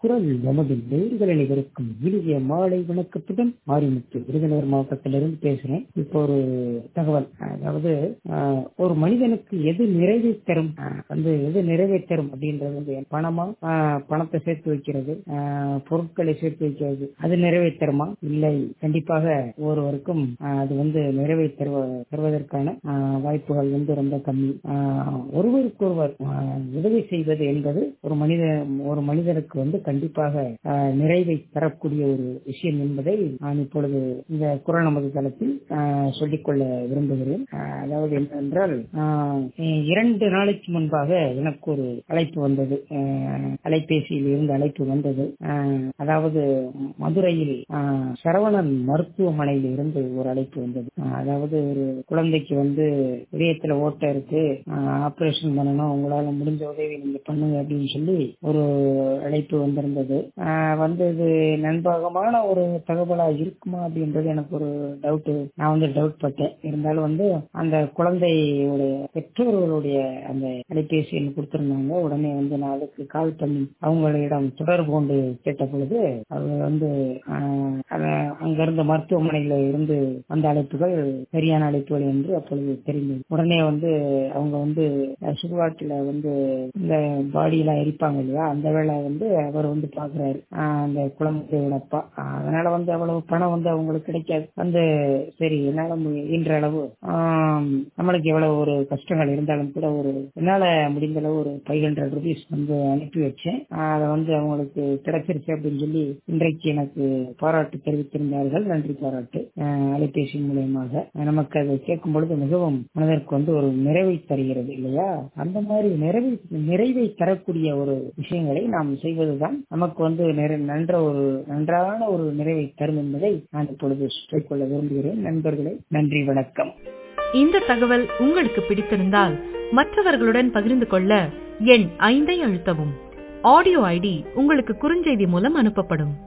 குரல் நமது நேர்கள் அனைவருக்கும் இனிய மாலை வணக்கத்துடன் மாரிமுத்து விருதுநகர் மாவட்டத்திலிருந்து பேசுறேன் இப்போ ஒரு தகவல் அதாவது ஆஹ், ஒரு மனிதனுக்கு எது நிறைவை தரும் ஆஹ், வந்து எது நிறைவை தரும் அப்படின்றது வந்து பணமா ஆஹ், பணத்தை சேர்த்து வைக்கிறது ஆஹ், பொருட்களை சேர்த்து வைக்கிறது அது நிறைவை தருமா இல்லை கண்டிப்பாக ஒருவருக்கும் ஆஹ், அது வந்து நிறைவை தருவ தருவதற்கான ஆஹ், வாய்ப்புகள் வந்து ரொம்ப கம்மி ஆஹ், ஒருவருக்கொருவர் ஆஹ், உதவி செய்வது என்பது ஒரு மனித ஒரு மனிதனுக்கு வந்து கண்டிப்பாக ஆஹ், நிறைவை தரக்கூடிய ஒரு விஷயம் என்பதை நான் இப்பொழுது இந்த குரல் நமது தளத்தில் ஆஹ், சொல்லிக்கொள்ள விரும்புகிறேன் ஆஹ், அதாவது என்னவென்றால் ஆஹ், இரண்டு நாளைக்கு முன்பாக எனக்கு ஒரு அழைப்பு வந்தது ஆஹ், அலைபேசியில் இருந்து அழைப்பு வந்தது ஆஹ், அதாவது மதுரையில் ஆஹ், சரவணன் மருத்துவமனையில் இருந்து ஒரு அழைப்பு வந்தது ஆஹ், அதாவது ஒரு குழந்தைக்கு வந்து இதயத்துல ஓட்டை இருக்கு ஆபரேஷன் பண்ணணும் உங்களால முடிஞ்ச உதவி நீங்க பண்ணுங்க அப்படின்னு சொல்லி ஒரு அழைப்பு வந்திருந்தது ஆஹ், வந்து இது நண்பகமான ஒரு தகவலா இருக்குமா அப்படின்றது எனக்கு ஒரு டவுட் நான் வந்து டவுட் பட்டேன் இருந்தாலும் வந்து அந்த குழந்தையுடைய பெற்றோர்களுடைய அந்த அலைபேசி எண் கொடுத்திருந்தாங்க உடனே வந்து நான் அதுக்கு கால் பண்ணி அவங்களிடம் தொடர்பு கொண்டு கேட்ட பொழுது அவங்க வந்து ஆஹ், அத- அங்க இருந்த மருத்துவமனையில இருந்து வந்த அழைப்புகள் சரியான அழைப்புகள் என்று அப்பொழுது தெரிந்தது உடனே வந்து அவங்க வந்து அஹ், சுடுகாட்டுல வந்து இந்த பாடியெல்லாம் எரிப்பாங்க இல்லையா அந்த வேளை வந்து அவர் வந்து பாக்குறாரு ஆஹ், அந்த குழந்தையோட அப்பா ஆஹ், அதனால வந்து அவ்வளவு பணம் வந்து அவங்களுக்கு கிடைக்காது வந்து சரி என்னால மு- இயன்ற அளவு ஆம், நம்மளுக்கு எவ்வளவு ஒரு கஷ்டங்கள் இருந்தாலும் கூட ஒரு என்னால முடிந்த அளவு ஒரு ஃபைவ் ஹண்ட்ரட் ருபீஸ் வந்து அனுப்பி வச்சேன் ஆஹ், அதை வந்து அவங்களுக்கு கிடைச்சிருச்சு அப்படின்னு சொல்லி இன்றைக்கு எனக்கு பாராட்டு தெரிவித்திருந்தார்கள் நன்றி பாராட்டு ஆஹ், அலைபேசி மூலியமாக நமக்கு அதை கேட்கும் பொழுது மிகவும் மனதிற்கு வந்து ஒரு நிறைவை தருகிறது இல்லையா அந்த மாதிரி நிறைவை நிறைவை தரக்கூடிய ஒரு விஷயங்களை நாம் செய்வதுதான் நமக்கு வந்து நிறை- நன்ற ஒரு நன்றான ஒரு நிறைவை தரும் என்பதை நான் இப்பொழுது சொல்லிக்கொள்ள விரும்புகிறேன் நண்பர்களே நன்றி வணக்கம் இந்த தகவல் உங்களுக்கு பிடித்திருந்தால் மற்றவர்களுடன் பகிர்ந்து கொள்ள எண் ஐந்தை அழுத்தவும் ஆடியோ ஐடி உங்களுக்கு குறுஞ்செய்தி மூலம் அனுப்பப்படும்